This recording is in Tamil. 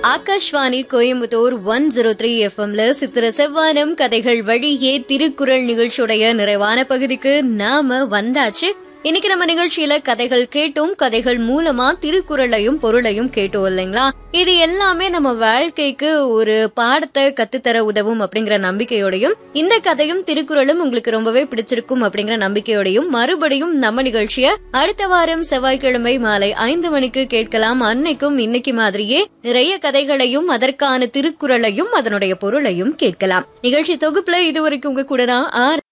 Akashvani Coimbatore one zero three எஃப்எம்ல சித்திர செவ்வானம் கதைகள் வழியே திருக்குறள் நிகழ்ச்சியுடைய நிறைவான பகுதிக்கு நாம வந்தாச்சு இன்னைக்கு நம்ம நிகழ்ச்சியில கதைகள் கேட்டோம் கதைகள் மூலமா திருக்குறளையும் பொருளையும் கேட்டோம் இல்லைங்களா இது எல்லாமே நம்ம வாழ்க்கைக்கு ஒரு பாடத்தை கத்துத்தர உதவும் அப்படிங்கிற நம்பிக்கையோடையும் இந்த கதையும் திருக்குறளும் உங்களுக்கு ரொம்பவே பிடிச்சிருக்கும் அப்படிங்கிற நம்பிக்கையோடையும் மறுபடியும் நம்ம நிகழ்ச்சிய அடுத்த வாரம் செவ்வாய்க்கிழமை மாலை ஐந்து மணிக்கு கேட்கலாம் அன்னைக்கும் இன்னைக்கு மாதிரியே நிறைய கதைகளையும் அதற்கான திருக்குறளையும் அதனுடைய பொருளையும் கேட்கலாம் நிகழ்ச்சி தொகுப்புல இதுவரைக்கும் உங்க கூட நான் ஆர்